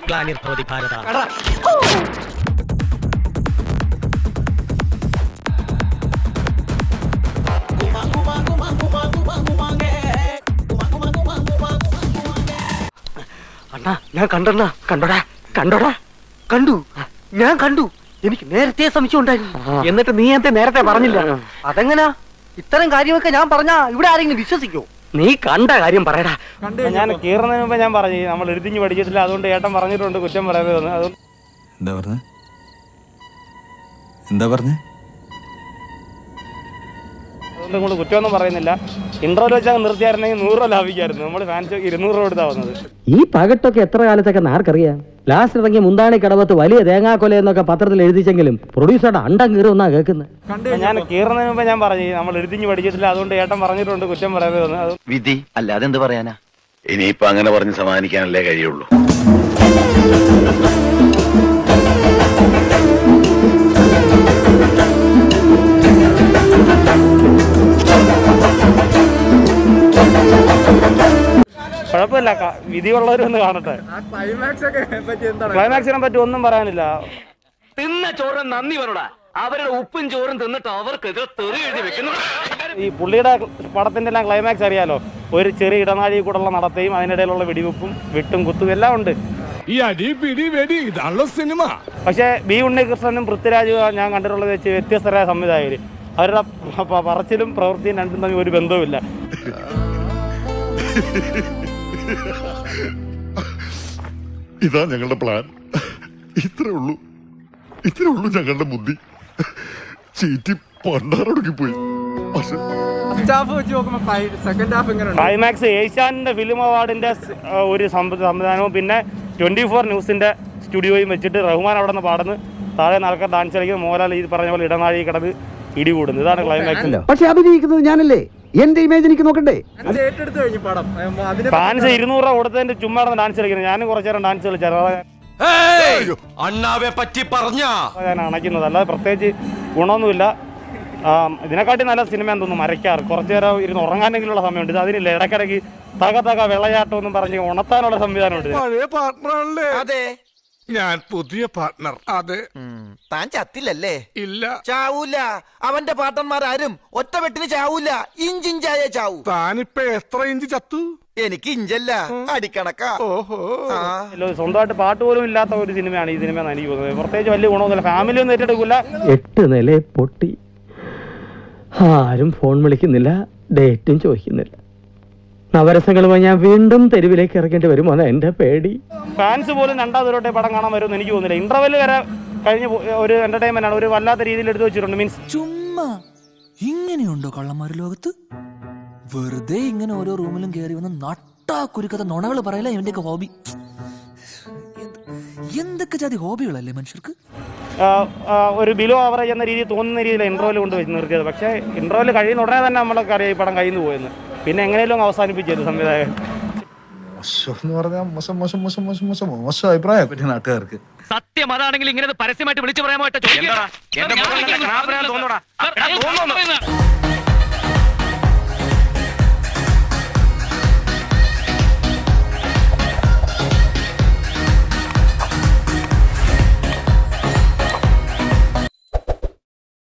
ഗ്ലാനിർഭവതി ഭാരത അണ്ണാ ഞാൻ കണ്ടണ്ണ കണ്ടോടാ കണ്ടോടാ കണ്ടു ഞാൻ കണ്ടു എനിക്ക് നേരത്തെ സംശയം ഉണ്ടായിരുന്നു എന്നിട്ട് നീ എന്തേ നേരത്തെ പറഞ്ഞില്ല അതെങ്ങനാ ഇത്തരം കാര്യമൊക്കെ ഞാൻ പറഞ്ഞാ ഇവിടെ ആരെങ്കിലും വിശ്വസിക്കോ നീ കണ്ട കാര്യം പറയടാ ഞാൻ കീറുന്നതിന് മുമ്പ് ഞാൻ പറഞ്ഞു നമ്മൾ എഴുതിഞ്ഞ് പഠിച്ചിട്ടില്ല അതുകൊണ്ട് ഏട്ടൻ പറഞ്ഞിട്ടുണ്ട് കുറ്റം പറയരുതെന്ന് അതുകൊണ്ട് എന്താ പറഞ്ഞ എന്താ പറഞ്ഞ അതുകൊണ്ട് നമ്മൾ കുറ്റമൊന്നും പറയുന്നില്ല ഇൻട്രോയിൽ വെച്ചാൽ നിർത്തിയായിരുന്നെങ്കിൽ നൂറ് രൂപ ലാഭിക്കായിരുന്നു നമ്മൾ ഫാൻസ് ഇരുന്നൂറ് രൂപ എടുത്താ വന്നത് ഈ പകട്ടൊക്കെ എത്ര കാലത്തൊക്കെ ആർക്കറിയാം ലാസ്റ്റ് ഇറങ്ങിയ മുന്താണി കടവത്ത് വലിയ തേങ്ങാക്കൊല എന്നൊക്കെ പത്രത്തിൽ എഴുതിച്ചെങ്കിലും പ്രൊഡ്യൂസറുടെ അണ്ടം കീറുമെന്നാ കേൾക്കുന്നത് ഞാൻ കീറുന്നതിന് മുമ്പ് ഞാൻ പറഞ്ഞു നമ്മൾ എഴുതിഞ്ഞ് പഠിച്ചിട്ടില്ല അതുകൊണ്ട് ഏട്ടൻ പറഞ്ഞിട്ടുണ്ട് കുറ്റം പറയരുതെന്ന് അത് വിധി അല്ലാതെ എന്ത് പറയാനാ ഇനിയിപ്പൊ അങ്ങനെ പറഞ്ഞ് സമാധാനിക്കാനല്ലേ കഴിയുള്ളൂ കുഴപ്പമില്ല ക- വിധിയുള്ളവരൊന്ന് കാണട്ടെ ക്ലൈമാക്സിനെ പറ്റി ഒന്നും പറയാനില്ല തിന്ന ചോറും നന്ദി പറടാ അവരുടെ ഉപ്പും ചോറും തിന്നിട്ട് അവർക്കെതിരെ തെറി എഴുതി വെക്കുന്നു ഈ പുള്ളിയുടെ പടത്തിന്റെ എല്ലാം ക്ലൈമാക്സ് അറിയാലോ ഒരു ചെറിയ ഇടനാഴി കൂടെയുള്ള നടത്തയും അതിനിടയിലുള്ള വെടിവെപ്പും വെട്ടും കുത്തും എല്ലാം ഉണ്ട് ഈ അടി പിടി വെടി ഇതാണല്ലോ സിനിമ പക്ഷേ ബി ഉണ്ണികൃഷ്ണനും പൃഥ്വിരാജും ഞാൻ കണ്ടിട്ടുള്ളത് വെച്ച് വ്യത്യസ്തരായ സംവിധായകർ അവരുടെ പ- പ- പറച്ചിലും പ്രവൃത്തിയും രണ്ടും തമ്മിൽ ഒരു ബന്ധവുമില്ല ഇതാ ഞങ്ങളുടെ പ്ലാൻ ഇത്രേ ഉള്ളൂ ഇത്രേ ഉള്ളൂ ഞങ്ങളുടെ ബുദ്ധി ചീറ്റി പണ്ടാറൊടുക്കി പോയി പക്ഷെ ക്ലൈമാക്സ് ഏഷ്യാനിന്റെ ഫിലിം അവാർഡിന്റെ സ്- ആ, ഒരു സംവി- സംവിധാനവും പിന്നെ ട്വന്റി ഫോർ ന്യൂസിന്റെ സ്റ്റുഡിയോയും വെച്ചിട്ട് റഹ്മാൻ അവിടെ നിന്ന് പാടുന്നു താഴെ നാൽക്കാർ ഡാൻസ് കളിക്കുന്നു മോഹൻലാൽ ഈ പറഞ്ഞ പോലെ ഇടനാഴി കിടന്ന് ഇടികൂടുന്നു ഇതാണ് ക്ലൈമാക്സ് പക്ഷെ അഭിനയിക്കുന്നത് ഞാനല്ലേ എന്റെ ഇമേജ് എനിക്ക് നോക്കണ്ടേ ഫാൻസ് ഇരുന്നൂറ് രൂപ കൊടുത്തതിന്റെ ചുമ്മാ നടന്ന് ഡാൻസ് കളിക്കുന്നത് ഞാനും കുറച്ചു നേരം ഡാൻസ് കളിച്ചായിരുന്നു അതാ അണ്ണാവെ പറ്റി പറഞ്ഞ ഞാൻ അണയ്ക്കുന്നത് അല്ലാതെ പ്രത്യേകിച്ച് ഗുണമൊന്നുമില്ല ആ, ഇതിനെക്കാട്ടി നല്ല സിനിമ തോന്നുന്നു മരയ്ക്കാറ് കുറച്ചു നേരം ഇരുന്ന് ഉറങ്ങാനെങ്കിലുള്ള സമയമുണ്ട് ഇത് അതിനില്ല ഇടയ്ക്കിടയ്ക്ക് തക തക വെള്ളയാട്ടം എന്നും പറഞ്ഞ് ഉണർത്താനുള്ള സംവിധാനമുണ്ട് ഇതിന്. പഴയ പാർട്ട്ണറല്ലേ അതെ ഞാൻ പുതിയ പാർട്ട്ണർ അതെ താൻ ചത്തില്ലല്ലേ ഇല്ല ചാവൂല അവന്റെ പാട്ടന്മാരാരും ഒറ്റ വെട്ടിന് ചാവൂല ഇഞ്ചിഞ്ചായ ചാവൂ താനിപ്പോ എത്ര ഇഞ്ച് ചത്തു എനിക്ക് ഇഞ്ചല്ല അടിക്കണക്കാ ഓഹോ ആ ഇല്ല, സ്വന്തമായിട്ട് പാട്ട് പോലും ഇല്ലാത്ത ഒരു സിനിമയാണ് ഈ സിനിമ എന്ന് എനിക്ക് തോന്നുന്നത് പ്രത്യേകിച്ച് വലിയ ഗുണമൊന്നുമില്ല ഫാമിലി ഒന്നും ഏറ്റെടുക്കില്ല എട്ട് നില പൊട്ടി ആരും ഫോൺ വിളിക്കുന്നില്ല ഡേറ്റും ചോദിക്കുന്നില്ല നവരസങ്ങളുമായി ഞാൻ വീണ്ടും തെരുവിലേക്ക് ഇറങ്ങേണ്ടി വരുമോ അതാ എന്റെ പേടി ഫാൻസ് പോലും രണ്ടാമതൊരുവട്ടെ പടം കാണാൻ വരുമെന്ന് എനിക്ക് തോന്നുന്നില്ല ഇന്റർവെൽ വരെ കഴിഞ്ഞ പോ- ഒരു എന്റർടൈൻമെന്റ് ആണ് ഒരു വല്ലാത്ത രീതിയിൽ എടുത്തു വെച്ചിട്ടുണ്ട് മീൻസ് ചുമ്മാ ഇങ്ങനെയുണ്ടോ കള്ളന്മാര് ലോകത്ത് വെറുതെ ഇങ്ങനെ ഓരോ റൂമിലും കയറി വന്ന് നട്ടാ കുരുക്കഥ നുണകൾ പറയല ഇവന്റെയൊക്കെ ഹോബി എന്ത്- എന്തൊക്കെ ജാതി ഹോബികളല്ലേ മനുഷ്യർക്ക് ഒരു ബിലോ ആവറേജ് എന്ന രീതിയിൽ തോന്നുന്ന രീതിയിൽ ഇന്റർവെൽ കൊണ്ട് വെച്ച് നിർത്തിയത് പക്ഷേ ഇന്റർവെൽ കഴിയുന്ന ഉടനെ തന്നെ നമ്മളൊക്കെ അറിയാം ഈ പടം കഴിയുന്നു പോയെന്ന് പിന്നെ എങ്ങനെയും അവസാനിപ്പിച്ചത് സംവിധായകൻ മോശം എന്ന് പറഞ്ഞാൽ മോശം മോശം മോശം മോശം മോശം മോശം അഭിപ്രായം പറ്റിയ നാട്ടുകാർക്ക് സത്യം അതാണെങ്കിൽ ഇങ്ങനെ പരസ്യമായിട്ട് വിളിച്ചു പറയാൻ പറ്റോ